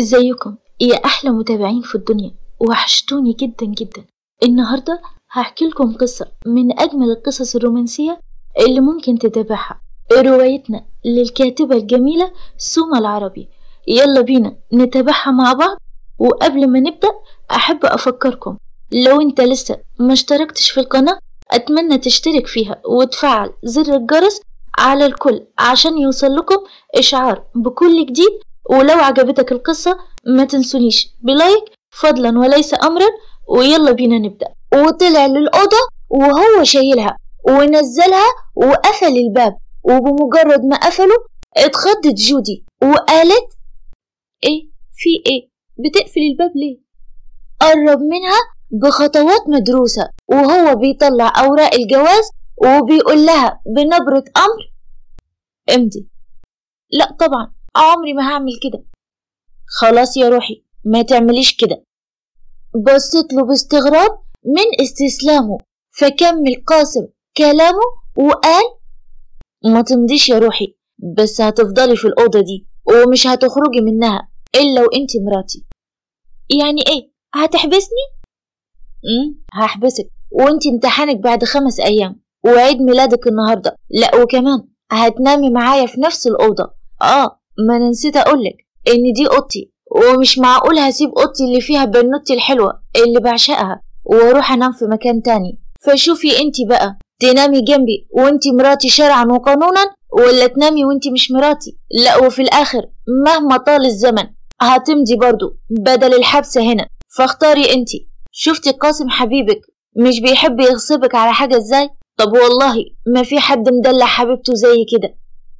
ازيكم يا احلى متابعين في الدنيا وحشتوني جدا جدا النهارده هحكي لكم قصة من اجمل القصص الرومانسية اللي ممكن تتابعها روايتنا للكاتبة الجميلة سوما العربي يلا بينا نتابعها مع بعض وقبل ما نبدأ احب افكركم لو انت لسه ما اشتركتش في القناة اتمنى تشترك فيها وتفعل زر الجرس على الكل عشان يوصل لكم اشعار بكل جديد ولو عجبتك القصة ما تنسونيش بلايك فضلا وليس أمرا ويلا بينا نبدأ وطلع للأوضة وهو شايلها ونزلها وقفل الباب وبمجرد ما قفله اتخضت جودي وقالت ايه في ايه بتقفل الباب ليه قرب منها بخطوات مدروسة وهو بيطلع أوراق الجواز وبيقول لها بنبرة أمر امضي لا طبعا عمري ما هعمل كده خلاص يا روحي ما تعمليش كده بصت له باستغراب من استسلامه فكمل قاسم كلامه وقال ما تمضيش يا روحي بس هتفضلي في الأوضة دي ومش هتخرجي منها إلا وإنتي مراتي يعني إيه هتحبسني؟ امم هحبسك وإنتي امتحانك بعد خمس أيام وعيد ميلادك النهاردة لا وكمان هتنامي معايا في نفس الأوضة آه ما انا نسيت اقولك ان دي اوضتي ومش معقول هسيب اوضتي اللي فيها بنوتي الحلوه اللي بعشقها واروح انام في مكان تاني فشوفي انتي بقى تنامي جنبي وانتي مراتي شرعا وقانونا ولا تنامي وانتي مش مراتي لا وفي الاخر مهما طال الزمن هتمضي برضو بدل الحبس هنا فاختاري انتي شفتي قاسم حبيبك مش بيحب يغصبك على حاجة ازاي طب والله ما في حد مدلع حبيبته زي كده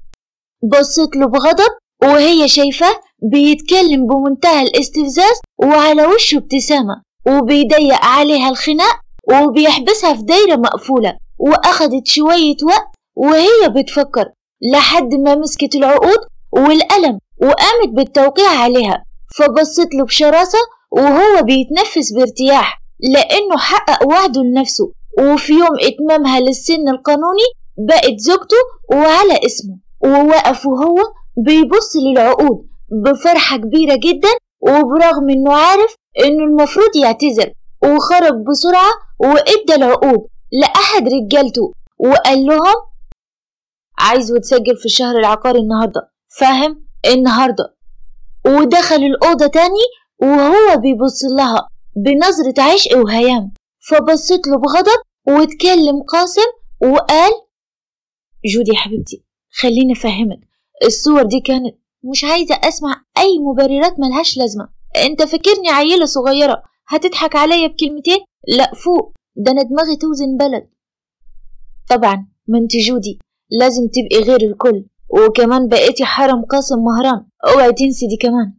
بصت له بغضب وهي شايفاه بيتكلم بمنتهى الاستفزاز وعلى وشه ابتسامة وبيضيق عليها الخناق وبيحبسها في دايرة مقفولة وأخدت شوية وقت وهي بتفكر لحد ما مسكت العقود والقلم وقامت بالتوقيع عليها فبصت له بشراسة وهو بيتنفس بارتياح لأنه حقق وعده لنفسه وفي يوم إتمامها للسن القانوني بقت زوجته وعلى اسمه ووقف وهو بيبص للعقود بفرحة كبيرة جدا وبرغم انه عارف انه المفروض يعتذر وخرج بسرعة وادى العقود لأحد رجالته وقال لهم عايزه تسجل في الشهر العقاري النهاردة فاهم النهاردة ودخل الأوضة تاني وهو بيبص لها بنظرة عشق وهيام فبصت له بغضب واتكلم قاسم وقال جودي حبيبتي خليني أفهمك الصور دي كانت مش عايزة أسمع أي مبررات ملهاش لازمة أنت فاكرني عيلة صغيرة هتضحك عليا بكلمتين لا فوق ده أنا دماغي توزن بلد طبعا ما انت جودي لازم تبقي غير الكل وكمان بقيتي حرم قاسم مهران اوعي تنسي دي كمان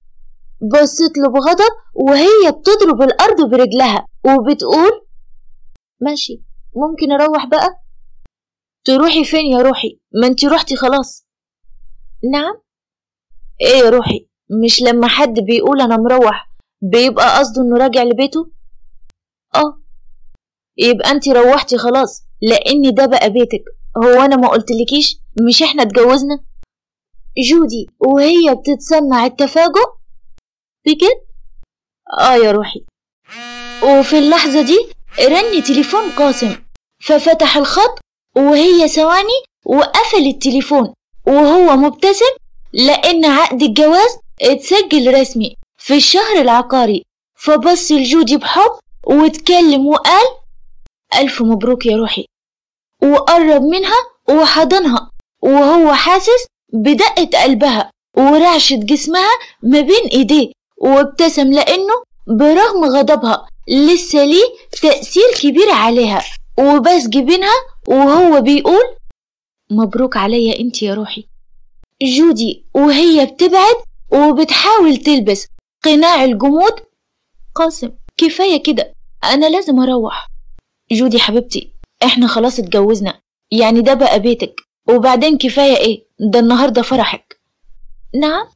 بصت له بغضب وهي بتضرب الأرض برجلها وبتقول ماشي ممكن أروح بقى تروحي فين يا روحي ما انتي روحتي خلاص نعم ايه يا روحي مش لما حد بيقول انا مروح بيبقى قصده انه راجع لبيته اه يبقى انتي روحتي خلاص لان ده بقى بيتك هو انا ما قلتلكيش مش احنا اتجوزنا جودي وهي بتتصنع التفاجؤ بجد اه يا روحي وفي اللحظة دي رن تليفون قاسم ففتح الخط وهي ثواني وقفل التليفون وهو مبتسم لأن عقد الجواز اتسجل رسمي في الشهر العقاري فبص لجودي بحب واتكلم وقال ألف مبروك يا روحي وقرب منها وحضنها وهو حاسس بدقة قلبها ورعشة جسمها ما بين ايديه وابتسم لأنه برغم غضبها لسه ليه تأثير كبير عليها وبس جبينها وهو بيقول مبروك عليا انت يا روحي جودي وهي بتبعد وبتحاول تلبس قناع الجمود قاسم كفاية كده أنا لازم أروح جودي حبيبتي إحنا خلاص اتجوزنا يعني ده بقى بيتك وبعدين كفاية إيه ده النهاردة فرحك نعم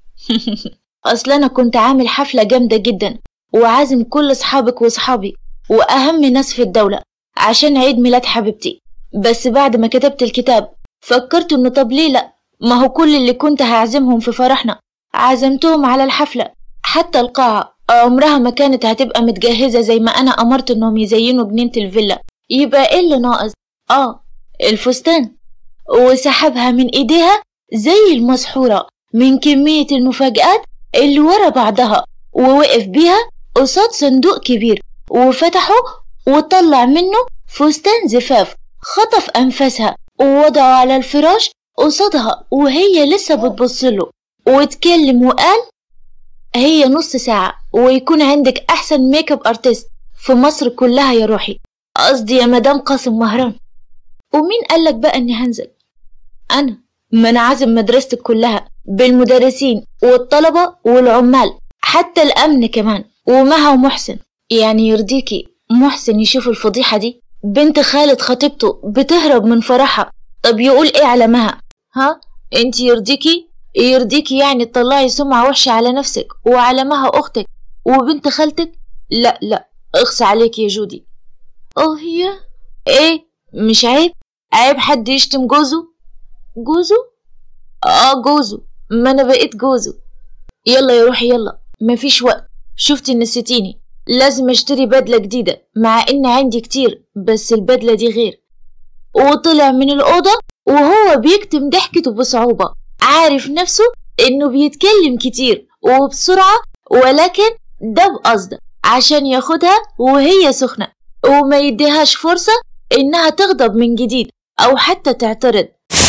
أصل أنا كنت عامل حفلة جامدة جدا وعازم كل أصحابك وأصحابي وأهم ناس في الدولة عشان عيد ميلاد حبيبتي بس بعد ما كتبت الكتاب فكرت إنه طب ليه لأ ما هو كل اللي كنت هعزمهم في فرحنا عزمتهم على الحفلة حتى القاعة عمرها ما كانت هتبقى متجهزة زي ما أنا أمرت إنهم يزينوا جنينة الفيلا يبقى إيه اللي ناقص؟ آه الفستان وسحبها من إيديها زي المسحورة من كمية المفاجآت اللي ورا بعضها ووقف بيها قصاد صندوق كبير وفتحه وطلع منه فستان زفاف خطف أنفاسها ووضعه على الفراش قصادها وهي لسه بتبصله واتكلم وقال هي نص ساعة ويكون عندك أحسن ميك اب ارتست في مصر كلها يا روحي قصدي يا مدام قاسم مهران ومين قالك بقى إني هنزل؟ أنا ما أنا عازم مدرستك كلها بالمدرسين والطلبة والعمال حتى الأمن كمان ومها ومحسن يعني يرضيكي محسن يشوف الفضيحة دي بنت خالد خطيبته بتهرب من فرحها طب يقول ايه على مها ها انت يرضيكي يرضيكي يعني تطلعي سمعة وحشة على نفسك وعلى مها أختك وبنت خالتك لا لا اخص عليك يا جودي اه هي ايه مش عيب عيب حد يشتم جوزه جوزه اه جوزه ما انا بقيت جوزه يلا يا روحي يلا مفيش وقت شفتي نسيتيني لازم اشتري بدلة جديدة مع ان عندي كتير بس البدلة دي غير وطلع من الأوضة وهو بيكتم ضحكته بصعوبة عارف نفسه انه بيتكلم كتير وبسرعة ولكن ده بقصد عشان ياخدها وهي سخنة وما يديهاش فرصة انها تغضب من جديد او حتى تعترض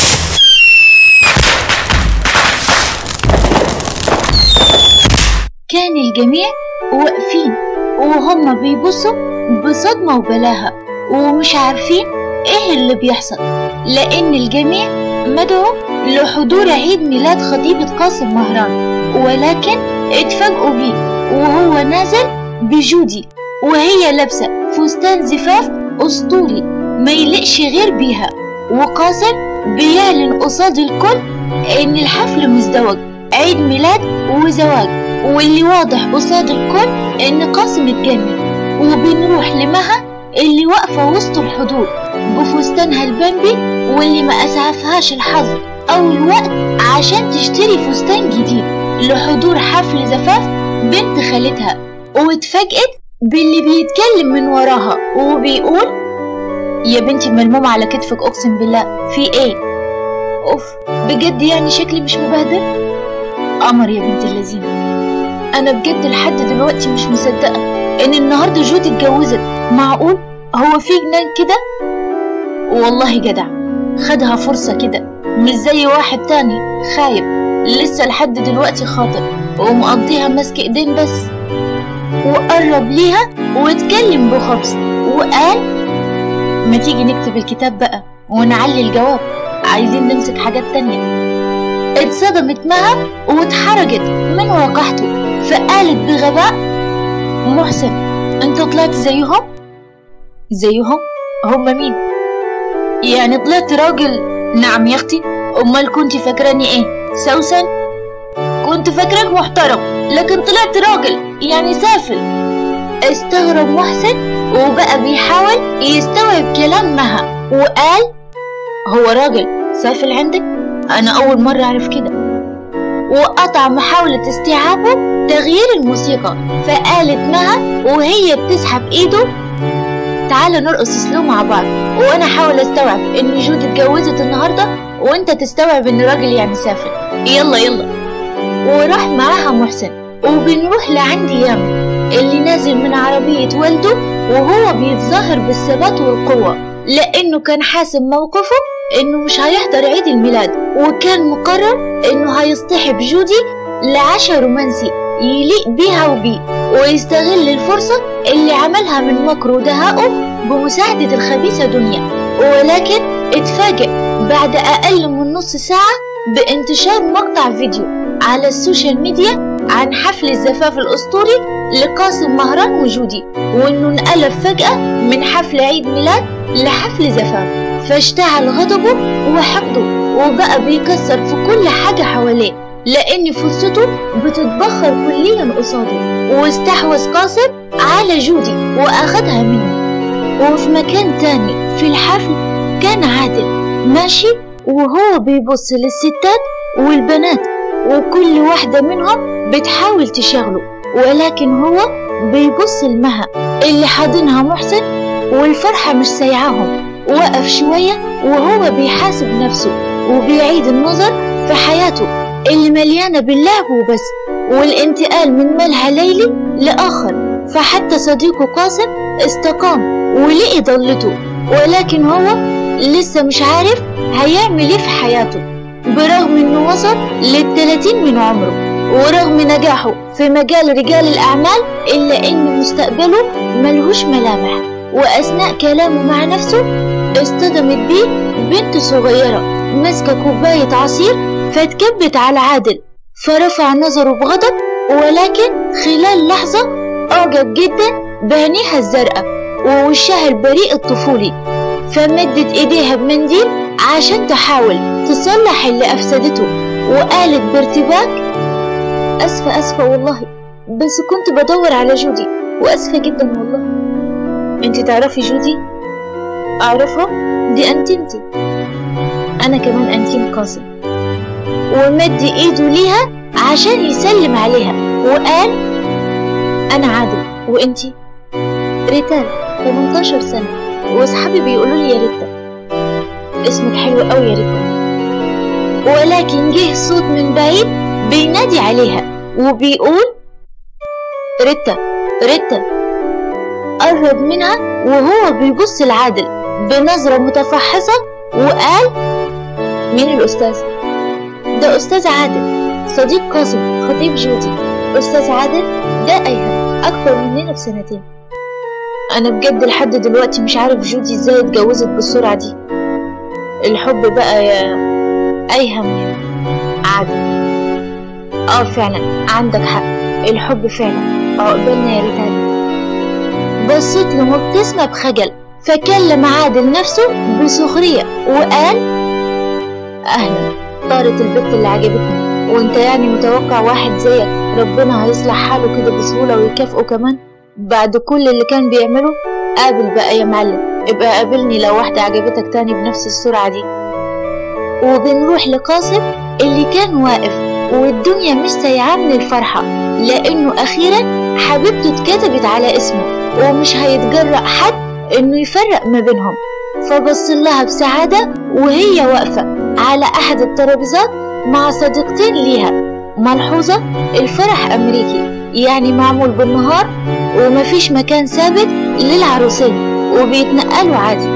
كان الجميع واقفين وهم بيبصوا بصدمة وبلاهة ومش عارفين ايه اللي بيحصل لان الجميع مدعو لحضور عيد ميلاد خطيبة قاسم مهران ولكن اتفاجئوا بيه وهو نازل بجودي وهي لابسة فستان زفاف أسطوري ما يلقش غير بيها وقاسم بيعلن قصاد الكل إن الحفل مزدوج عيد ميلاد وزواج واللي واضح قصاد الكل إن قاسم اتجنن وبنروح لمها اللي واقفة وسط الحضور بفستانها البامبي واللي ما أسعفهاش الحظ أو الوقت عشان تشتري فستان جديد لحضور حفل زفاف بنت خالتها واتفاجئت باللي بيتكلم من وراها وبيقول يا بنتي ملمومة على كتفك أقسم بالله في إيه؟ أوف بجد يعني شكلي مش مبهدل؟ قمر يا بنت اللذينة أنا بجد لحد دلوقتي مش مصدقة إن النهاردة جودي اتجوزت معقول هو في جنان كده؟ والله جدع خدها فرصة كده مش زي واحد تاني خايب لسه لحد دلوقتي خاطر ومقضيها ماسك ايدين بس وقرب ليها واتكلم بخبز وقال ما تيجي نكتب الكتاب بقى ونعلي الجواب عايزين نمسك حاجات تانية اتصدمت معها واتحرجت من وقحته فقالت بغباء محسن انت طلعت زيهم زيهم هم مين يعني طلعت راجل نعم يا اختي امال كنت فاكراني ايه سوسن كنت فاكراك محترم لكن طلعت راجل يعني سافل استغرب محسن وبقى بيحاول يستوعب كلام مها وقال هو راجل سافل عندك انا اول مرة اعرف كده وقطع محاولة استيعابه تغيير الموسيقى فقالت مها وهي بتسحب ايده تعالى نرقص سلو مع بعض وانا احاول استوعب ان جود اتجوزت النهارده وانت تستوعب ان راجل يعني سافل يلا يلا وراح معاها محسن وبنروح لعند يامن اللي نازل من عربية والده وهو بيتظاهر بالثبات والقوة لأنه كان حاسم موقفه إنه مش هيحضر عيد الميلاد وكان مقرر إنه هيصطحب جودي لعشاء رومانسي يليق بيها وبيه ويستغل الفرصة اللي عملها من مكر ودهائه بمساعدة الخبيثة دنيا ولكن اتفاجئ بعد أقل من نص ساعة بانتشار مقطع فيديو على السوشيال ميديا عن حفل الزفاف الأسطوري لقاسم مهران وجودي وإنه انقلب فجأة من حفل عيد ميلاد لحفل زفاف فاشتعل غضبه وحقده وبقى بيكسر في كل حاجة حواليه لأن فرصته بتتبخر كليا قصاده واستحوذ قاسم على جودي وأخدها منه وفي مكان تاني في الحفل كان عادل ماشي وهو بيبص للستات والبنات وكل واحدة منهم بتحاول تشغله ولكن هو بيبص لمها اللي حاضنها محسن والفرحة مش سايعاهم وقف شوية وهو بيحاسب نفسه وبيعيد النظر في حياته اللي مليانة باللعب وبس والانتقال من ملهى ليلي لآخر فحتى صديقه قاسم استقام ولقي ضلته ولكن هو لسه مش عارف هيعمل ايه في حياته برغم انه وصل للتلاتين من عمره ورغم نجاحه في مجال رجال الأعمال إلا إن مستقبله ملهوش ملامح وأثناء كلامه مع نفسه اصطدمت بيه بنت صغيرة ماسكة كوباية عصير فاتكبت على عادل فرفع نظره بغضب ولكن خلال لحظة أعجب جدا بعينيها الزرقاء ووشها البريء الطفولي فمدت إيديها بمنديل عشان تحاول تصلح اللي أفسدته وقالت بارتباك أسفة أسفة والله بس كنت بدور على جودي وأسفة جدا والله انت تعرفي جودي؟ أعرفها؟ دي أنتمتي أنا كمان أنتيم قاسم ومد إيده ليها عشان يسلم عليها وقال أنا عادل وإنتي؟ ريتال 18 سنة وأصحابي بيقولوا لي يا ريتا اسمك حلو قوي يا ريتا ولكن جه صوت من بعيد بينادي عليها وبيقول ريتا ريتا قرب منها وهو بيبص لعادل بنظرة متفحصة وقال مين الأستاذ؟ ده أستاذ عادل صديق قاسم خطيب جودي أستاذ عادل ده أيهم أكبر مننا بسنتين أنا بجد لحد دلوقتي مش عارف جودي إزاي اتجوزت بالسرعة دي الحب بقى يا أيهم يا عادل اه فعلا عندك حق الحب فعلا عقبالنا يا ريتال بصيت له مبتسمة بخجل فكلم عادل نفسه بسخرية وقال أهلا طارت البت اللي عجبتني وانت يعني متوقع واحد زيك ربنا هيصلح حاله كده بسهولة ويكافئه كمان بعد كل اللي كان بيعمله قابل بقى يا معلم ابقى قابلني لو واحدة عجبتك تاني بنفس السرعة دي وبنروح لقاسم اللي كان واقف والدنيا مش سايعاه من الفرحة لأنه أخيرا حبيبته اتكتبت على اسمه ومش هيتجرأ حد إنه يفرق ما بينهم فبص لها بسعادة وهي واقفة على أحد الترابيزات مع صديقتين ليها ملحوظة الفرح أمريكي يعني معمول بالنهار ومفيش مكان ثابت للعروسين وبيتنقلوا عادي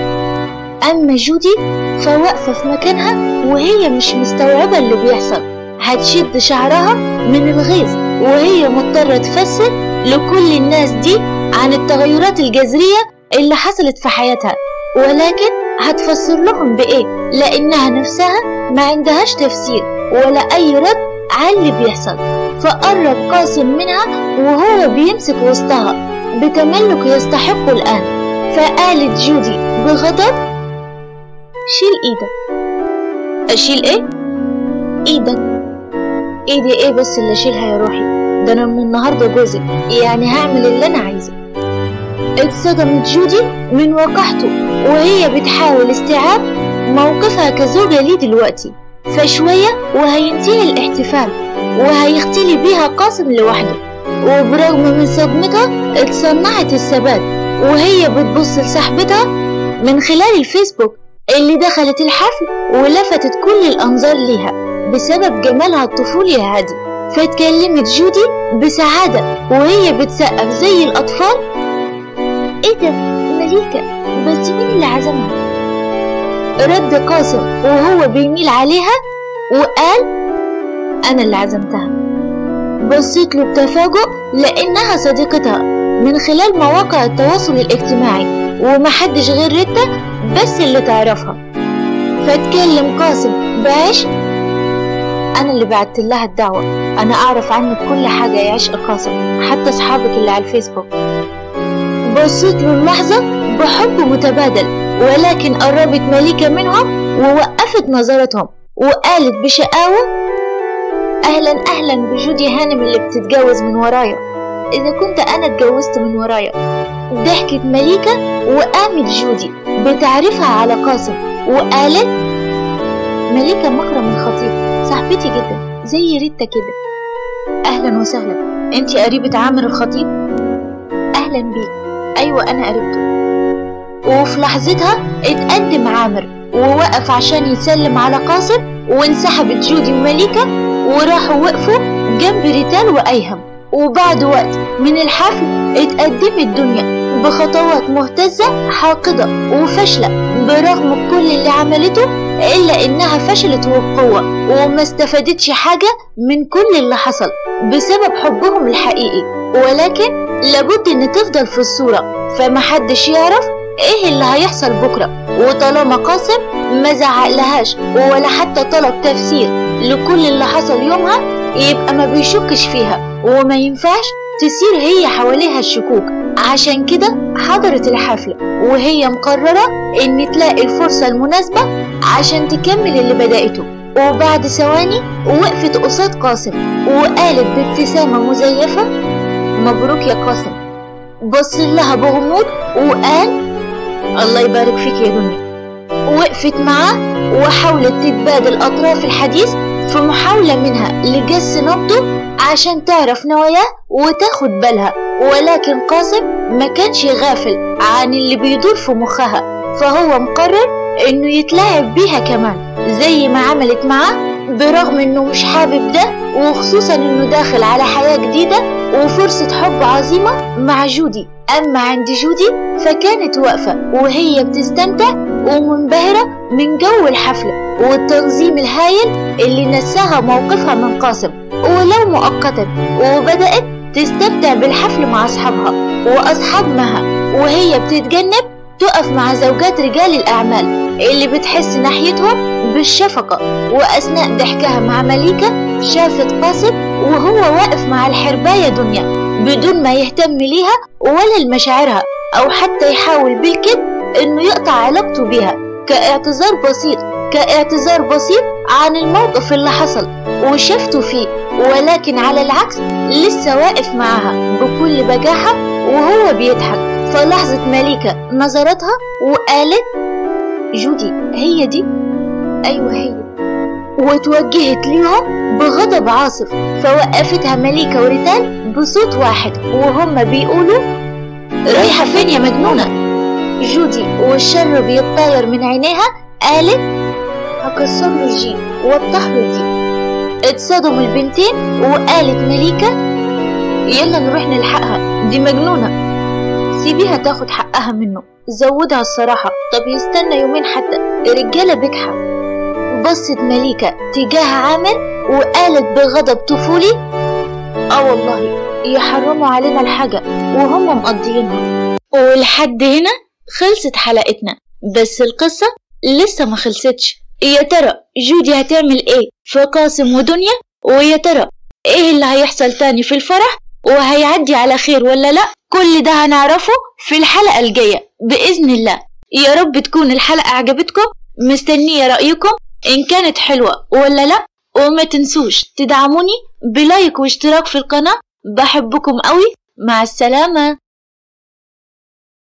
أما جودي فواقفة في مكانها وهي مش مستوعبة اللي بيحصل هتشد شعرها من الغيظ وهي مضطرة تفسر لكل الناس دي عن التغيرات الجذرية اللي حصلت في حياتها ولكن هتفسر لهم بإيه لأنها نفسها ما عندهاش تفسير ولا أي رد على اللي بيحصل فقرب قاسم منها وهو بيمسك وسطها بتملك يستحقه الآن فقالت جودي بغضب شيل ايدك اشيل ايه ايدك ايدي ايه بس اللي اشيلها يا روحي ده انا من النهارده جوزك يعني هعمل اللي انا عايزه اتصدمت جودي من وقحته وهي بتحاول استيعاب موقفها كزوجة ليه دلوقتي فشوية وهينتهي الاحتفال وهيختلي بيها قاسم لوحده وبرغم من صدمتها اتصنعت الثبات وهي بتبص لصاحبتها من خلال الفيسبوك اللي دخلت الحفل ولفتت كل الأنظار ليها بسبب جمالها الطفولي الهادي فاتكلمت جودي بسعادة وهي بتسقف زي الأطفال ايه ده مليكة بس مين اللي عزمها رد قاسم وهو بيميل عليها وقال أنا اللي عزمتها بصيت له بتفاجؤ لأنها صديقتها من خلال مواقع التواصل الاجتماعي ومحدش غير ريتا بس اللي تعرفها فاتكلم قاسم باش أنا اللي بعت لها الدعوة أنا أعرف عنك كل حاجة يا عشق قاسم حتى أصحابك اللي على الفيسبوك بصيت له اللحظة بحب متبادل ولكن قربت مليكة منهم ووقفت نظرتهم وقالت بشقاوة أهلا أهلا بجودي هانم اللي بتتجوز من ورايا إذا كنت أنا اتجوزت من ورايا ضحكت مليكة وقامت جودي بتعرفها على قاسم وقالت مليكة مكرم الخطيب صاحبتي جدا زي ريتا كده أهلا وسهلا أنت قريبة عامر الخطيب أهلا بيك أيوة أنا قريبته وفي لحظتها اتقدم عامر ووقف عشان يسلم على قاسم وانسحبت جودي ومليكة وراحوا وقفوا جنب ريتال وأيهم وبعد وقت من الحفل اتقدمت دنيا بخطوات مهتزة حاقدة وفاشلة برغم كل اللي عملته إلا إنها فشلت وبقوة وما استفادتش حاجة من كل اللي حصل بسبب حبهم الحقيقي ولكن لابد إن تفضل في الصورة فمحدش يعرف إيه اللي هيحصل بكرة وطالما قاسم ما زعقلهاش ولا حتى طلب تفسير لكل اللي حصل يومها يبقى ما بيشكش فيها وما ينفعش تسير هي حواليها الشكوك عشان كده حضرت الحفلة وهي مقررة إن تلاقي الفرصة المناسبة عشان تكمل اللي بدأته وبعد ثواني وقفت قصاد قاسم وقالت بابتسامة مزيفة مبروك يا قاسم بص لها بغموض وقال الله يبارك فيك يا دنيا وقفت معاه وحاولت تتبادل أطراف الحديث في محاولة منها لجس نبضه عشان تعرف نواياه وتاخد بالها ولكن قاسم ما كانش غافل عن اللي بيدور في مخها فهو مقرر انه يتلاعب بيها كمان زي ما عملت معاه برغم انه مش حابب ده وخصوصا انه داخل على حياة جديدة وفرصة حب عظيمة مع جودي اما عند جودي فكانت واقفة وهي بتستمتع ومنبهرة من جو الحفلة والتنظيم الهايل اللي نساها موقفها من قاسم ولو مؤقتا وبدأت تستمتع بالحفل مع أصحابها وأصحاب مها وهي بتتجنب تقف مع زوجات رجال الأعمال اللي بتحس ناحيتهم بالشفقة وأثناء ضحكها مع مليكة شافت قاسم وهو واقف مع الحرباية دنيا بدون ما يهتم ليها ولا لمشاعرها أو حتى يحاول بالكد إنه يقطع علاقته بيها كاعتذار بسيط كاعتذار بسيط عن الموقف اللي حصل وشفته فيه ولكن على العكس لسه واقف معاها بكل بجاحة وهو بيضحك فلاحظت مليكة نظرتها وقالت جودي هي دي أيوة هي وتوجهت ليهم بغضب عاصف فوقفتها مليكة وريتال بصوت واحد وهم بيقولوا رايحة فين يا مجنونة جودي والشر بيتطاير من عينيها قالت هكسر له الجيب وافتح له دي اتصدموا البنتين وقالت مليكة يلا نروح نلحقها دي مجنونة سيبيها تاخد حقها منه زودها الصراحة طب يستنى يومين حتى الرجالة بجحة بصت مليكة تجاه عامر وقالت بغضب طفولي اه والله يحرموا علينا الحاجة وهم مقضيينها ولحد هنا خلصت حلقتنا بس القصة لسه ما خلصتش يا ترى جودي هتعمل ايه في قاسم ودنيا ويا ترى ايه اللي هيحصل تاني في الفرح وهيعدي على خير ولا لا كل ده هنعرفه في الحلقة الجاية بإذن الله يا رب تكون الحلقة عجبتكم مستنية رأيكم إن كانت حلوة ولا لا وما تنسوش تدعموني بلايك واشتراك في القناة بحبكم قوي مع السلامة